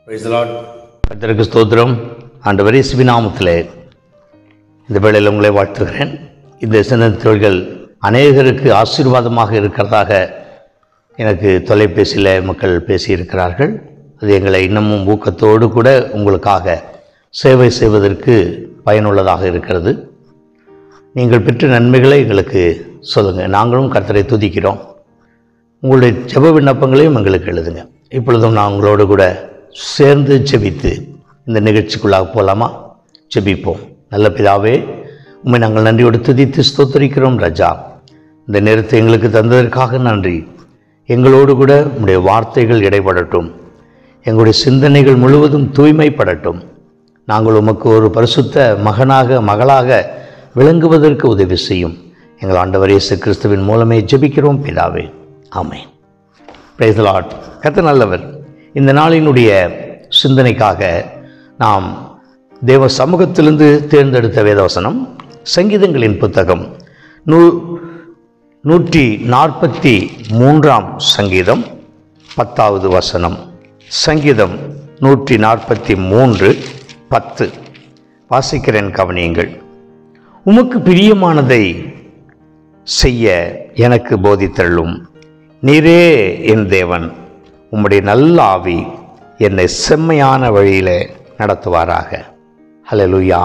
Praise the Lord. கர்த்தருக்கு ஸ்தோத்திரம் ஆண்டவரே சிவிநாமத்திலே இந்த வேளையில் உங்களை வாழ்த்துகிறேன் இந்த சிந்தனை தொழில்கள் அநேகருக்கு ஆசீர்வாதமாக இருக்கிறதாக எனக்கு தொலைபேசியில் மக்கள் பேசியிருக்கிறார்கள் அது எங்களை இன்னமும் ஊக்கத்தோடு கூட உங்களுக்காக சேவை செய்வதற்கு பயனுள்ளதாக இருக்கிறது நீங்கள் பெற்ற நன்மைகளை எங்களுக்கு சொல்லுங்கள் நாங்களும் கர்த்தரை துதிக்கிறோம் உங்களுடைய ஜெப விண்ணப்பங்களையும் எங்களுக்கு எழுதுங்க இப்பொழுதும் நான் உங்களோடு கூட சேர்ந்து ஜெபித்து இந்த நிகழ்ச்சிக்குள்ளாக போகலாமா ஜெபிப்போம் நல்ல பிதாவே உண்மை நாங்கள் நன்றியோடு துதித்து ஸ்தோத்தரிக்கிறோம் ராஜா இந்த நேரத்தை எங்களுக்கு தந்ததற்காக நன்றி எங்களோடு கூட உங்களுடைய வார்த்தைகள் இடைப்படட்டும் எங்களுடைய சிந்தனைகள் முழுவதும் தூய்மைப்படட்டும் நாங்கள் உமக்கு ஒரு பரிசுத்த மகனாக மகளாக விளங்குவதற்கு உதவி செய்யும் எங்கள் ஆண்டவர் இயேசு கிறிஸ்துவின் மூலமே ஜெபிக்கிறோம் பிதாவே ஆமென் பிரைஸ் லார்ட் கத்த நல்லவர் இந்த நாளினுடைய சிந்தனைக்காக நாம் தேவ சமூகத்திலிருந்து தேர்ந்தெடுத்த வேதவசனம் சங்கீதங்களின் புத்தகம் நூ நூற்றி நாற்பத்தி மூன்றாம் சங்கீதம் பத்தாவது வசனம் சங்கீதம் நூற்றி நாற்பத்தி மூன்று பத்து வாசிக்கிறேன் கவனியுங்கள் உமக்கு பிரியமானதை செய்ய எனக்கு போதித்தள்ளும் நீரே என் தேவன் உம்முடைய நல்ல ஆவி என்னை செம்மையான வழியில் நடத்துவாராக ஹalleluya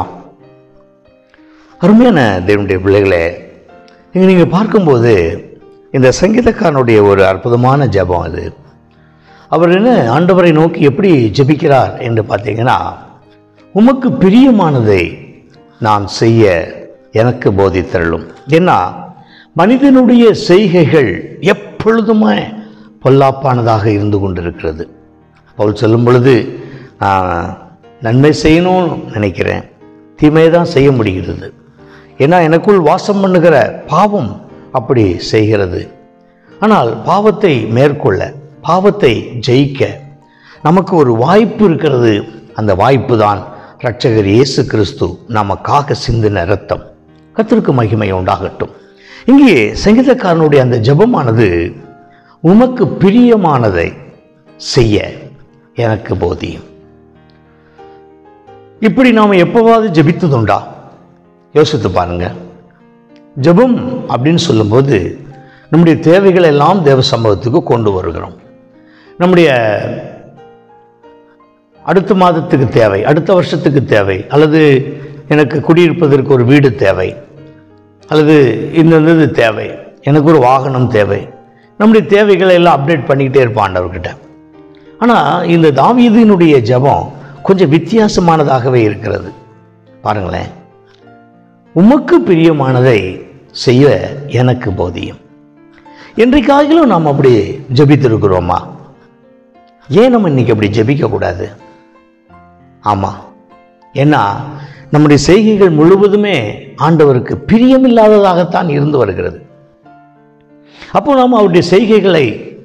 அருமையான தேவனுடைய பிள்ளைகளே இங்கே நீங்கள் பார்க்கும்போது இந்த சங்கீதக்காரனுடைய ஒரு அற்புதமான ஜெபம் அது அவர் என்ன ஆண்டவரை நோக்கி எப்படி ஜெபிக்கிறார் என்று பார்த்தீங்கன்னா உமக்கு பிரியமானதை நான் செய்ய எனக்கு போதித்தள்ளும் ஏன்னா மனிதனுடைய செய்கைகள் எப்பொழுதுமே பொல்லாப்பானதாக இருந்து கொண்டிருக்கிறது பவுல் சொல்லும் பொழுது நான் நன்மை செய்யணும்னு நினைக்கிறேன் தீமையை தான் செய்ய முடிகிறது ஏன்னா எனக்குள் வாசம் பண்ணுகிற பாவம் அப்படி செய்கிறது ஆனால் பாவத்தை மேற்கொள்ள பாவத்தை ஜெயிக்க நமக்கு ஒரு வாய்ப்பு இருக்கிறது அந்த வாய்ப்பு தான் இரட்சகர் இயேசு கிறிஸ்து நமக்காக சிந்தின ரத்தம் கத்திற்கு மகிமை உண்டாகட்டும் இங்கே சங்கீதக்காரனுடைய அந்த ஜெபமானது உமக்கு பிரியமானதை செய்ய எனக்கு போதியும் இப்படி நாம் எப்போவாவது ஜெபித்ததுண்டா யோசித்து பாருங்க ஜெபம் அப்படின்னு சொல்லும்போது நம்முடைய தேவைகளை எல்லாம் தேவ சம்பவத்துக்கு கொண்டு வருகிறோம் நம்முடைய அடுத்த மாதத்துக்கு தேவை அடுத்த வருஷத்துக்கு தேவை அல்லது எனக்கு குடியிருப்பதற்கு ஒரு வீடு தேவை அல்லது இந்த இது தேவை எனக்கு ஒரு வாகனம் தேவை நம்முடைய தேவைகளை எல்லாம் அப்டேட் பண்ணிக்கிட்டே இருப்பான் ஆண்டவர்கிட்ட ஆனால் இந்த தாவீதினுடைய ஜெபம் கொஞ்சம் வித்தியாசமானதாகவே இருக்கிறது பாருங்களேன் உமக்கு பிரியமானதை செய்ய எனக்கு போதியும் என்றைக்காகிலும் நாம் அப்படி ஜெபித்திருக்கிறோமா ஏன் நம்ம இன்னைக்கு அப்படி ஜெபிக்கக்கூடாது ஆமாம் ஏன்னா நம்முடைய செய்கைகள் முழுவதுமே ஆண்டவருக்கு பிரியமில்லாததாகத்தான் இருந்து வருகிறது அப்போ நாம் அவருடைய செய்கைகளை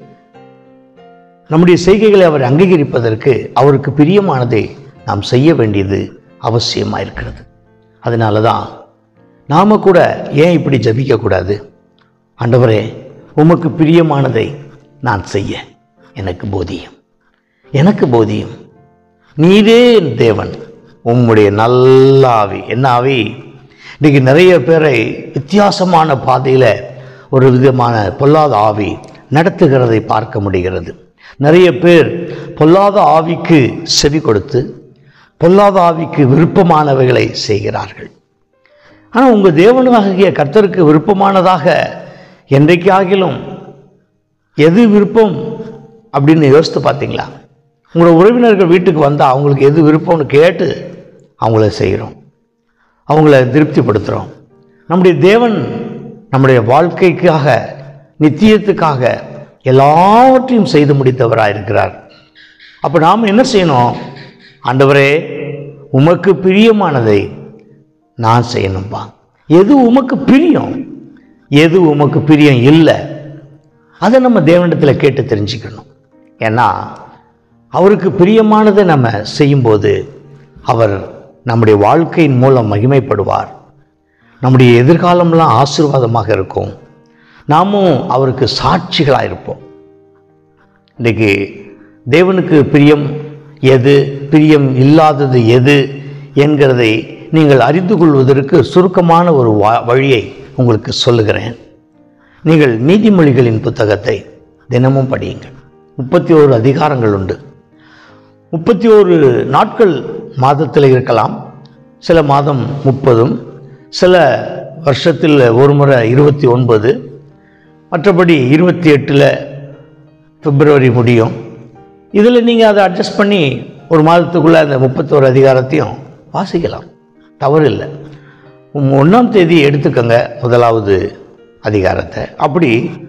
நம்முடைய செய்கைகளை அவர் அங்கீகரிப்பதற்கு அவருக்கு பிரியமானதை நாம் செய்ய வேண்டியது அவசியமாக இருக்கிறது அதனால தான் நாம் கூட ஏன் இப்படி ஜபிக்கக்கூடாது ஆண்டவரே உமக்கு பிரியமானதை நான் செய்ய எனக்கு போதியும் எனக்கு போதியும் நீரே என் தேவன் உம்முடைய நல்ல ஆவி என்ன ஆவி இன்றைக்கி நிறைய பேரை வித்தியாசமான பாதையில் ஒரு விதமான பொல்லாத ஆவி நடத்துகிறதை பார்க்க முடிகிறது நிறைய பேர் பொல்லாத ஆவிக்கு செவி கொடுத்து பொல்லாத ஆவிக்கு விருப்பமானவைகளை செய்கிறார்கள் ஆனால் உங்கள் தேவனாகிய கர்த்தருக்கு விருப்பமானதாக என்றைக்காகிலும் எது விருப்பம் அப்படின்னு யோசித்து பார்த்தீங்களா உங்களோட உறவினர்கள் வீட்டுக்கு வந்தால் அவங்களுக்கு எது விருப்பம்னு கேட்டு அவங்கள செய்கிறோம் அவங்கள திருப்திப்படுத்துகிறோம் நம்முடைய தேவன் நம்முடைய வாழ்க்கைக்காக நித்தியத்துக்காக எல்லாவற்றையும் செய்து முடித்தவராக இருக்கிறார் அப்போ நாம் என்ன செய்யணும் ஆண்டவரே உமக்கு பிரியமானதை நான் செய்யணும்பா எது உமக்கு பிரியம் எது உமக்கு பிரியம் இல்லை அதை நம்ம தேவனிடத்தில் கேட்டு தெரிஞ்சுக்கணும் ஏன்னா அவருக்கு பிரியமானதை நம்ம செய்யும்போது அவர் நம்முடைய வாழ்க்கையின் மூலம் மகிமைப்படுவார் நம்முடைய எதிர்காலம்லாம் ஆசீர்வாதமாக இருக்கும் நாமும் அவருக்கு சாட்சிகளாக இருப்போம் இன்றைக்கு தேவனுக்கு பிரியம் எது பிரியம் இல்லாதது எது என்கிறதை நீங்கள் அறிந்து கொள்வதற்கு சுருக்கமான ஒரு வா- வழியை உங்களுக்கு சொல்லுகிறேன் நீங்கள் நீதிமொழிகளின் புத்தகத்தை தினமும் படியுங்கள் முப்பத்தி ஓரு அதிகாரங்கள் உண்டு முப்பத்தி ஓரு நாட்கள் மாதத்தில் இருக்கலாம் சில மாதம் முப்பதும் சில வருஷத்தில் ஒரு முறை இருபத்தி ஒன்பது மற்றபடி இருபத்தி எட்டில் பிப்ரவரி முடியும் இதில் நீங்கள் அதை அட்ஜஸ்ட் பண்ணி ஒரு மாதத்துக்குள்ளே அந்த முப்பத்தோரு அதிகாரத்தையும் வாசிக்கலாம் தவறு இல்லை ஒன்றாம் தேதி எடுத்துக்கங்க முதலாவது அதிகாரத்தை அப்படி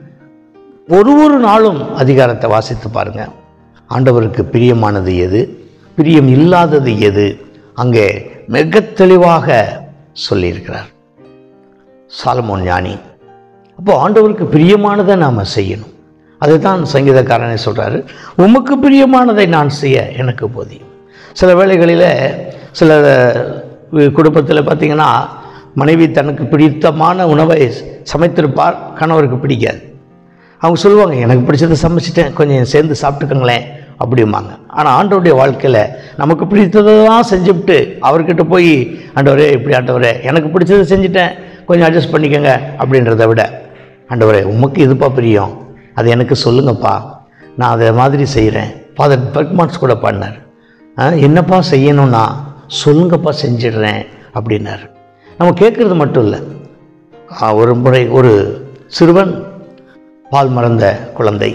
ஒரு ஒரு நாளும் அதிகாரத்தை வாசித்து பாருங்க ஆண்டவருக்கு பிரியமானது எது பிரியம் இல்லாதது எது அங்கே மிக தெளிவாக சொல்லியிருக்கிறார் சாலமோன் ஞானி அப்போ ஆண்டவருக்கு பிரியமானதை நாம் செய்யணும் அதுதான் சங்கீதக்காரனை சொல்றாரு உமக்கு பிரியமானதை நான் செய்ய எனக்கு போதியும் சில வேளைகளில் சில குடும்பத்தில் பார்த்தீங்கன்னா மனைவி தனக்கு பிடித்தமான உணவை சமைத்திருப்பார் கணவருக்கு பிடிக்காது அவங்க சொல்லுவாங்க எனக்கு பிடிச்சதை சமைச்சிட்டேன் கொஞ்சம் சேர்ந்து சாப்பிட்டுக்கங்களேன் அப்படிம்பாங்க ஆனால் ஆண்டவருடைய வாழ்க்கையில் நமக்கு பிடித்ததை தான் செஞ்சுவிட்டு அவர்கிட்ட போய் ஆண்டவரே இப்படி ஆண்டவரே எனக்கு பிடிச்சதை செஞ்சுட்டேன் கொஞ்சம் அட்ஜஸ்ட் பண்ணிக்கோங்க அப்படின்றத விட ஆண்டவரே உமக்கு இதுப்பா பிரியம் அது எனக்கு சொல்லுங்கப்பா நான் அதை மாதிரி செய்கிறேன் ஃபாதர் பெர்க்மான்ஸ் கூட பண்ணார் ஆ, என்னப்பா செய்யணும்னா சொல்லுங்கப்பா செஞ்சிடுறேன் அப்படின்னாரு நம்ம கேட்குறது மட்டும் இல்லை ஆ, ஒரு முறை ஒரு சிறுவன் பால் மறந்த குழந்தை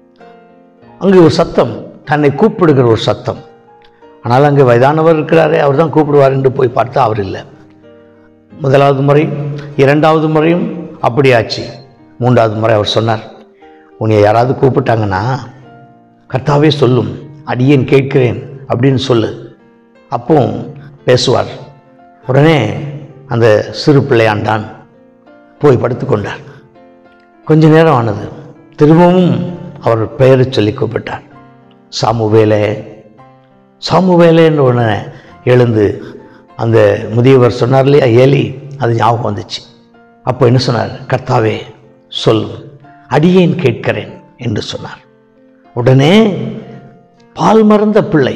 அங்கே ஒரு சத்தம் தன்னை கூப்பிடுகிற ஒரு சத்தம் ஆனால் அங்கே வயதானவர் இருக்கிறாரே அவர் தான் கூப்பிடுவார் என்று போய் பார்த்தா அவர் இல்லை முதலாவது முறை இரண்டாவது முறையும் அப்படி ஆச்சு மூன்றாவது முறை அவர் சொன்னார் உன்னை யாராவது கூப்பிட்டாங்கன்னா கர்த்தாவே சொல்லும் அடியேன் கேட்கிறேன் அப்படின்னு சொல்லு அப்போ பேசுவார் உடனே அந்த சிறு பிள்ளையாண்டான் போய் படுத்துக்கொண்டார் கொஞ்ச நேரம் ஆனது திரும்பவும் அவர் பெயரை சொல்லி கூப்பிட்டார் சாமுவேலே சாமுவேலேன்னு உடனே எழுந்து அந்த முதியவர் சொன்னார் இல்லையா ஏலி அது ஞாபகம் வந்துச்சு அப்போ என்ன சொன்னார் கர்த்தாவே சொல்லும் அடியேன் கேட்கிறேன் என்று சொன்னார் உடனே பால் மறந்த பிள்ளை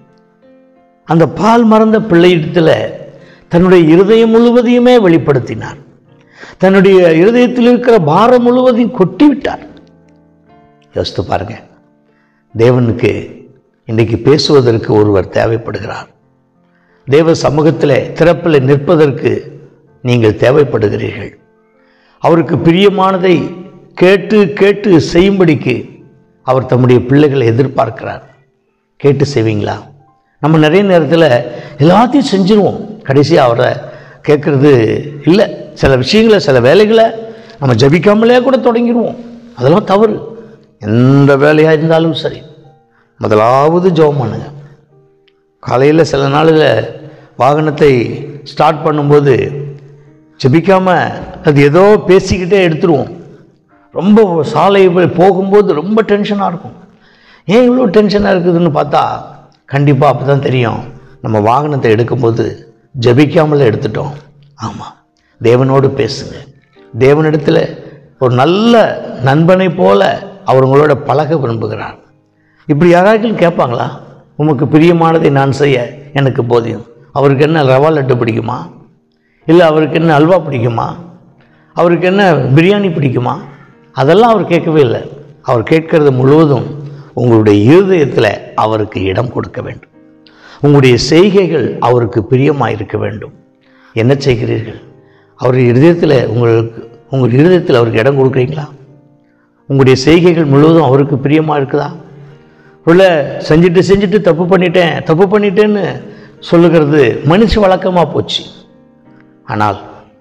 அந்த பால் மறந்த பிள்ளையிடத்தில் தன்னுடைய இருதயம் முழுவதையுமே வெளிப்படுத்தினார் தன்னுடைய இருதயத்தில் இருக்கிற பாரம் முழுவதையும் கொட்டிவிட்டார் யோசித்து பாருங்க தேவனுக்கு இன்றைக்கு பேசுவதற்கு ஒருவர் தேவைப்படுகிறார் தேவ சமூகத்தில் திறப்பில் நிற்பதற்கு நீங்கள் தேவைப்படுகிறீர்கள் அவருக்கு பிரியமானதை கேட்டு கேட்டு செய்யும்படிக்கு அவர் தம்முடைய பிள்ளைகளை எதிர்பார்க்கிறார் கேட்டு செய்வீங்களா நம்ம நிறைய நேரத்தில் எல்லாத்தையும் செஞ்சிருவோம் கடைசியாக அவரை கேட்குறது இல்லை சில விஷயங்களை சில வேலைகளை நம்ம ஜபிக்காமலே கூட தொடங்கிடுவோம் அதெல்லாம் தவறு எந்த வேலையாக இருந்தாலும் சரி முதலாவது ஜெபம் பண்ணுங்க காலையில் சில நாளில் வாகனத்தை ஸ்டார்ட் பண்ணும்போது ஜெபிக்காமல் அது ஏதோ பேசிக்கிட்டே எடுத்துருவோம் ரொம்ப சாலை போகும்போது ரொம்ப டென்ஷனாக இருக்கும் ஏன் இவ்வளோ டென்ஷனாக இருக்குதுன்னு பார்த்தா கண்டிப்பாக அப்போ தான் தெரியும் நம்ம வாகனத்தை எடுக்கும்போது ஜெபிக்காமல் எடுத்துட்டோம் ஆமாம் தேவனோடு பேசுங்க தேவனிடத்தில் ஒரு நல்ல நண்பனை போல அவர் உங்களோட பழக விரும்புகிறார் இப்படி யாராச்சும் கேட்பாங்களா உமக்கு பிரியமானதை நான் செய்ய எனக்கு போதியும் அவருக்கு என்ன ரவா லட்டு பிடிக்குமா இல்லை அவருக்கு என்ன அல்வா பிடிக்குமா அவருக்கு என்ன பிரியாணி பிடிக்குமா அதெல்லாம் அவர் கேட்கவே இல்லை அவர் கேட்கறது முழுவதும் உங்களுடைய இருதயத்தில் அவருக்கு இடம் கொடுக்க வேண்டும் உங்களுடைய செய்கைகள் அவருக்கு பிரியமாக இருக்க வேண்டும் என்ன செய்கிறீர்கள் அவர் இருதயத்தில் உங்களுக்கு உங்கள் இருதயத்தில் அவருக்கு இடம் கொடுக்குறீங்களா உங்களுடைய செய்கைகள் முழுவதும் அவருக்கு பிரியமாக இருக்குதா உள்ள செஞ்சுட்டு செஞ்சுட்டு தப்பு பண்ணிட்டேன் தப்பு பண்ணிட்டேன்னு சொல்லுகிறது மனுஷ வழக்கமாக போச்சு ஆனால்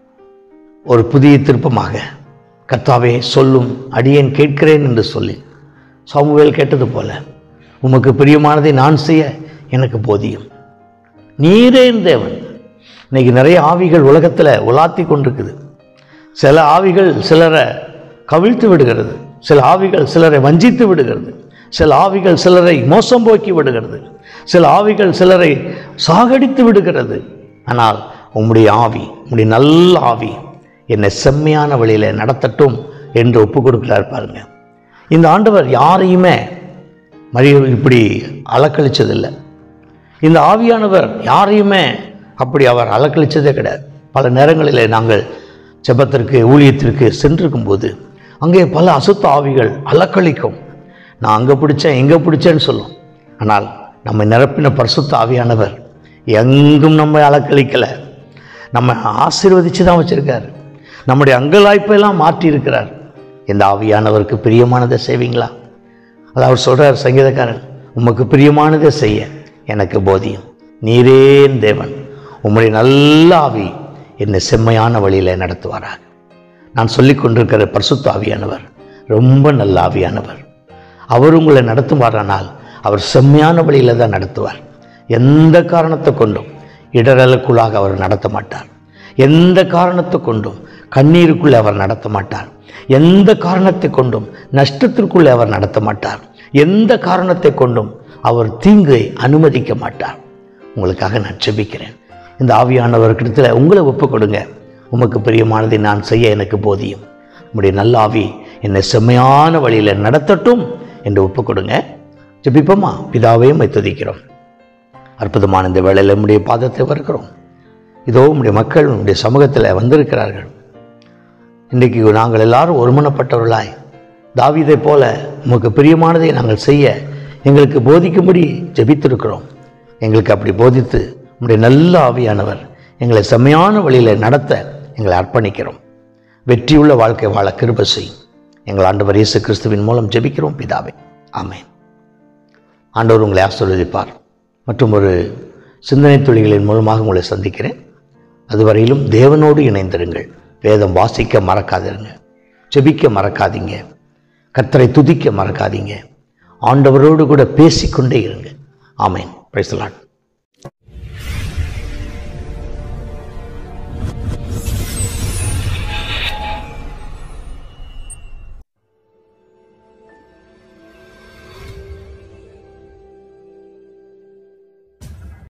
ஒரு புதிய திருப்பமாக கர்த்தாவே சொல்லும் அடியேன் கேட்கிறேன் என்று சொல்லி சாமுவேல் கேட்டது போல உமக்கு பிரியமானதை நான் செய்ய எனக்கு போதியும் நீரே என் தேவன் இன்னைக்கு நிறைய ஆவிகள் உலகத்தில் உலாத்தி கொண்டிருக்குது சில ஆவிகள் சிலரை கவிழ்த்து விடுகிறது சில ஆவிகள் சிலரை வஞ்சித்து விடுகிறது சில ஆவிகள் சிலரை மோசம் போக்கி விடுகிறது சில ஆவிகள் சிலரை சாகடித்து விடுகிறது ஆனால் உம்முடைய ஆவி உம்முடைய நல்ல ஆவி என்னை செம்மையான வழியில் நடத்தட்டும் என்று ஒப்பு கொடுக்கிறார் பாருங்க இந்த ஆண்டவர் யாரையுமே மறி இப்படி அலக்களிச்சதில்லை இந்த ஆவியானவர் யாரையுமே அப்படி அவர் அலக்களிச்சதே கிடையாது பல நேரங்களில் நாங்கள் ஜெபத்திற்கு ஊழியத்திற்கு சென்றிருக்கும்போது அங்கே பல அசுத்த ஆவிகள் அலக்களிக்கும் நான் அங்கே பிடிச்சேன் எங்கே பிடிச்சேன்னு சொல்லும் ஆனால் நம்ம நிரப்பின பரிசுத்த ஆவியானவர் எங்கும் நம்ம அலக்களிக்கலை நம்ம ஆசீர்வதித்து தான் வச்சுருக்காரு நம்முடைய அங்கலாய்ப்பெல்லாம் மாற்றி இருக்கிறார் இந்த ஆவியானவருக்கு பிரியமானதை செய்வீங்களா அது அவர் சொல்கிறார் சங்கீதக்காரன் உமக்கு பிரியமானதை செய்ய எனக்கு போதியும் நீரே என் தேவன் உம்முடைய நல்ல ஆவி என்னை செம்மையான வழியில் நடத்துவாராக நான் சொல்லிக் கொண்டிருக்கிற பரிசுத்த ஆவியானவர் ரொம்ப நல்ல ஆவியானவர் அவர் உங்களை நடத்துவாரானால் அவர் செம்மையான வழியில் தான் நடத்துவார் எந்த காரணத்தை கொண்டும் இடரலுக்குள்ளாக அவர் நடத்த மாட்டார் எந்த காரணத்தை கொண்டும் கண்ணீருக்குள்ளே அவர் நடத்த மாட்டார் எந்த காரணத்தை கொண்டும் நஷ்டத்திற்குள்ளே அவர் நடத்த மாட்டார் எந்த காரணத்தை கொண்டும் அவர் தீங்கை அனுமதிக்க மாட்டார் உங்களுக்காக நான் செபிக்கிறேன் இந்த ஆவியானவர்கிட்ட உங்களை ஒப்பு கொடுங்க உமக்கு பிரியமானதை நான் செய்ய எனக்கு போதியும் உம்முடைய நல்ல ஆவி என்னை செம்மையான வழியில் நடத்தட்டும் என்று ஒப்பு கொடுங்க ஜெபிப்போமா பிதாவையும் துதிக்கிறோம் அற்புதமான இந்த வேளையில் நம்முடைய பாதத்தை வருகிறோம் இதோ உம்முடைய மக்கள் உம்முடைய சமூகத்தில் வந்திருக்கிறார்கள் இன்றைக்கு நாங்கள் எல்லாரும் ஒருமனப்பட்டவர்களாய் தாவீதை போல உமக்கு பிரியமானதை நாங்கள் செய்ய எங்களுக்கு போதிக்கும்படி ஜெபித்திருக்கிறோம் எங்களுக்கு அப்படி போதித்து உம்முடைய நல்ல ஆவியானவர் எங்களை செம்மையான வழியில் நடத்த எங்களை அர்ப்பணிக்கிறோம் வெற்றியுள்ள வாழ்க்கை வாழ கிருப செய்யும் எங்கள் ஆண்டவர் இயேசு கிறிஸ்துவின் மூலம் ஜெபிக்கிறோம் பிதாவே ஆமென் ஆண்டவர் உங்களை ஆசீர்வதிப்பார் மற்றும் ஒரு சிந்தனை துளிகளின் மூலமாக உங்களை சந்திக்கிறேன் அதுவரையிலும் தேவனோடு இணைந்திருங்கள் வேதம் வாசிக்க மறக்காதிருங்க ஜெபிக்க மறக்காதீங்க கர்த்தரை துதிக்க மறக்காதீங்க ஆண்டவரோடு கூட பேசிக்கொண்டே இருங்க ஆமேன் பிரைஸ்லாட்